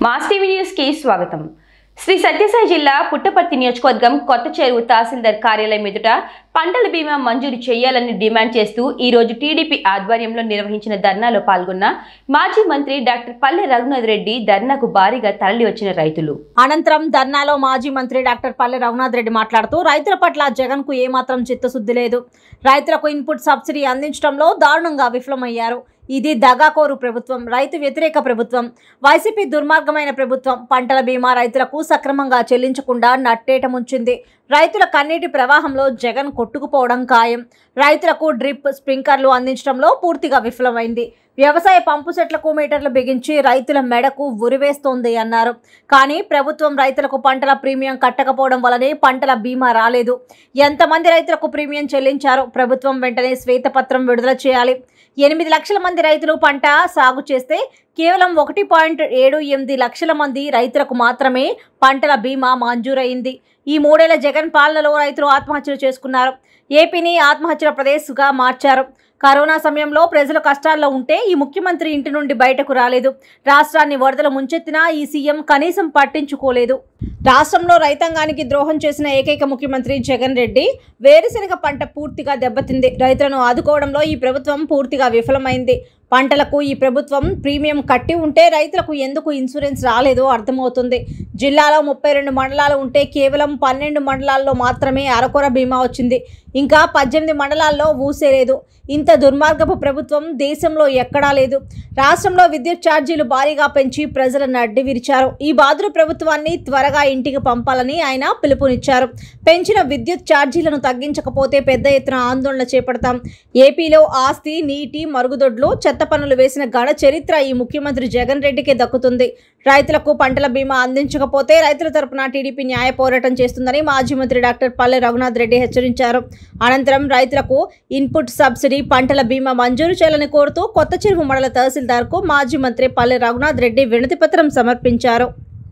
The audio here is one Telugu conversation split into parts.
మాస్ టీవీ న్యూస్ కి స్వాగతం శ్రీ సత్యసాయి జిల్లా పుట్టపర్తి నియోజకవర్గం కొత్త చెరువు తహసీల్దార్ కార్యాలయం ఎదుట పంటల బీమా మంజూరు చేయాలని డిమాండ్ చేస్తూ ఈ రోజు టీడీపీ ఆధ్వర్యంలో నిర్వహించిన ధర్నాలో పాల్గొన్న మాజీ మంత్రి డాక్టర్ పల్లె రఘునాథ్ రెడ్డి ధర్నాకు భారీగా తరలి వచ్చిన రైతులు అనంతరం ధర్నాలో మాజీ మంత్రి డాక్టర్ పల్లె రఘునాథ్ రెడ్డి మాట్లాడుతూ రైతుల పట్ల జగన్ కు ఏమాత్రం చిత్తశుద్ధి లేదు రైతులకు ఇన్పుట్ సబ్సిడీ అందించడంలో దారుణంగా విఫలమయ్యారు ఇది దగాకోరు ప్రభుత్వం రైతు వ్యతిరేక ప్రభుత్వం వైసీపీ దుర్మార్గమైన ప్రభుత్వం పంటల బీమా రైతులకు సక్రమంగా చెల్లించకుండా నట్టేట ముంచింది రైతుల కన్నీటి ప్రవాహంలో జగన్ కొట్టుకుపోవడం ఖాయం రైతులకు డ్రిప్ స్ప్రింకర్లు అందించడంలో పూర్తిగా విఫలమైంది వ్యవసాయ పంపు సెట్లకు మీటర్లు బిగించి రైతుల మెడకు ఉరివేస్తోంది అన్నారు కానీ ప్రభుత్వం రైతులకు పంటల ప్రీమియం కట్టకపోవడం వల్లనే పంటల బీమా రాలేదు ఎంతమంది రైతులకు ప్రీమియం చెల్లించారో ప్రభుత్వం వెంటనే శ్వేతపత్రం విడుదల చేయాలి ఎనిమిది లక్షల మంది రైతులు పంట సాగు చేస్తే కేవలం ఒకటి పాయింట్ ఏడు ఎనిమిది లక్షల మంది రైతులకు మాత్రమే పంటల బీమా మంజూరైంది ఈ మూడేళ్ల జగన్ పాలనలో రైతులు ఆత్మహత్యలు చేసుకున్నారు ఏపీని ఆత్మహత్యల ప్రదేశ్గా మార్చారు కరోనా సమయంలో ప్రజలు కష్టాల్లో ఉంటే ఈ ముఖ్యమంత్రి ఇంటి నుండి బయటకు రాలేదు రాష్ట్రాన్ని వరదలు ముంచెత్తినా ఈ సీఎం కనీసం పట్టించుకోలేదు రాష్ట్రంలో రైతాంగానికి ద్రోహం చేసిన ఏకైక ముఖ్యమంత్రి జగన్ రెడ్డి వేరుశెనగ పంట పూర్తిగా దెబ్బతింది రైతులను ఆదుకోవడంలో ఈ ప్రభుత్వం పూర్తిగా విఫలమైంది పంటలకు ఈ ప్రభుత్వం ప్రీమియం కట్టి ఉంటే రైతులకు ఎందుకు ఇన్సూరెన్స్ రాలేదో అర్థమవుతుంది జిల్లాలో ముప్పై రెండు మండలాలు ఉంటే కేవలం పన్నెండు మండలాల్లో మాత్రమే అరకొర బీమా వచ్చింది ఇంకా పద్దెనిమిది మండలాల్లో ఊసేలేదు ఇంత దుర్మార్గపు ప్రభుత్వం దేశంలో ఎక్కడా లేదు రాష్ట్రంలో విద్యుత్ ఛార్జీలు భారీగా పెంచి ప్రజలను అడ్డి విరిచారు ఈ బాధుడు ప్రభుత్వాన్ని త్వరగా ఇంటికి పంపాలని ఆయన పిలుపునిచ్చారు పెంచిన విద్యుత్ ఛార్జీలను తగ్గించకపోతే పెద్ద ఎత్తున ఆందోళన చేపడతాం ఏపీలో ఆస్తి నీటి మరుగుదొడ్లు చెత్త పనులు వేసిన ఘన చరిత్ర ఈ ముఖ్యమంత్రి జగన్ రెడ్డికే దక్కుతుంది రైతులకు పంటల బీమా అందించకపోతే రైతుల తరపున టీడీపీ న్యాయ పోరాటం చేస్తుందని మాజీ మంత్రి డాక్టర్ పల్లె రఘునాథ్ రెడ్డి హెచ్చరించారు అనంతరం రైతులకు ఇన్పుట్ సబ్సిడీ పంటల బీమా మంజూరు చేయాలని కోరుతూ కొత్త చెరువు మండల తహసీల్దార్కు మాజీ మంత్రి పల్లె రఘునాథ్ రెడ్డి వినతి పత్రం సమర్పించారు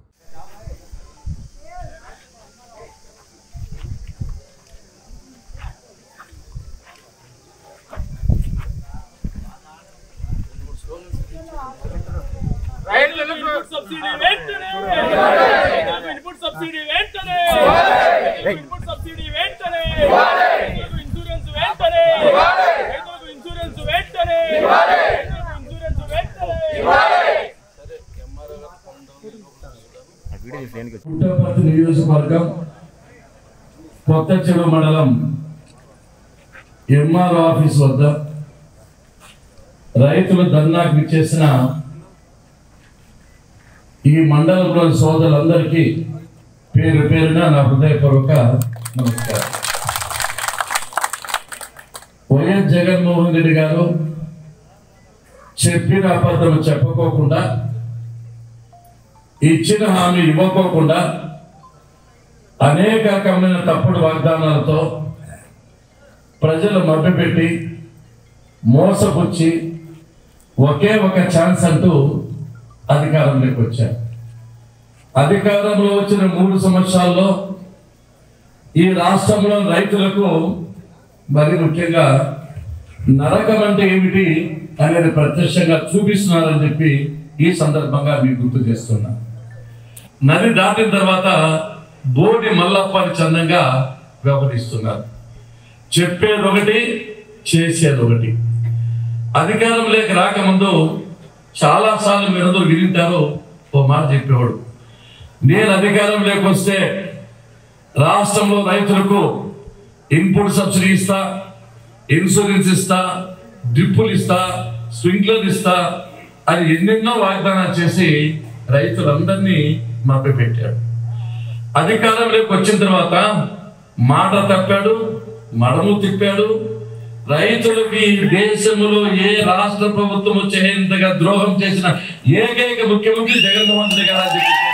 ఇన్పుట్ సబ్సిడీ వెంటనే ఇన్పుట్ సబ్సిడీ వెంటనే ఇన్పుట్ సబ్సిడీ వెంటనే రైతులకు ఇన్సూరెన్స్ వెంటనే రైతులకు ఇన్సూరెన్స్ వెంటనే రైతులకు ఇన్సూరెన్స్ వెంటనే పుట్టపర్తి నియోజకవర్గం కొత్త చెరువు మండలం ఎంఆర్ఓ ఆఫీస్ వద్ద రైతులు ధర్నాకు ఇచ్చేసిన ఈ మండలంలోని సోదరులందరికీ పేరు పేరున నా హృదయపూర్వక నమస్కారం వైఎస్ జగన్మోహన్ రెడ్డి గారు చెప్పిన అబద్ధం చెప్పుకోకుండా ఇచ్చిన హామీ ఇవ్వకోకుండా అనేక రకమైన తప్పుడు వాగ్దానాలతో ప్రజలు మభ్యపెట్టి మోసపుచ్చి ఒకే ఒక ఛాన్స్ అంటూ అధికారంలోకి వచ్చారు అధికారంలో వచ్చిన మూడు సంవత్సరాల్లో ఈ రాష్ట్రంలో రైతులకు మరి ముఖ్యంగా నరకం అంటే ఏమిటి అనేది ప్రత్యక్షంగా చూపిస్తున్నారని చెప్పి ఈ సందర్భంగా మీకు గుర్తు చేస్తున్నా నది దాటిన తర్వాత బోడి మల్లప్పని చందంగా వ్యవహరిస్తున్నారు చెప్పేది ఒకటి చేసేది ఒకటి అధికారంలోకి రాకముందు చాలా సార్లు మీరందరూ వినింటారు ఓ మాట చెప్పేవాడు నేను అధికారంలోకి వస్తే రాష్ట్రంలో రైతులకు ఇన్పుట్ సబ్సిడీ ఇస్తా ఇన్సూరెన్స్ ఇస్తా డ్రిప్పులు ఇస్తా స్ప్రింక్లర్ ఇస్తా అని ఎన్నెన్నో వాగ్దానాలు చేసి రైతులందరినీ మభ్యపెట్టాడు అధికారంలోకి వచ్చిన తర్వాత మాట తప్పాడు మడము తిప్పాడు రైతులకి ఈ దేశంలో ఏ రాష్ట్ర ప్రభుత్వం చేయనంతగా ద్రోహం చేసిన ఏకైక ముఖ్యమంత్రి జగన్మోహన్ రెడ్డి గారు అని చెప్పి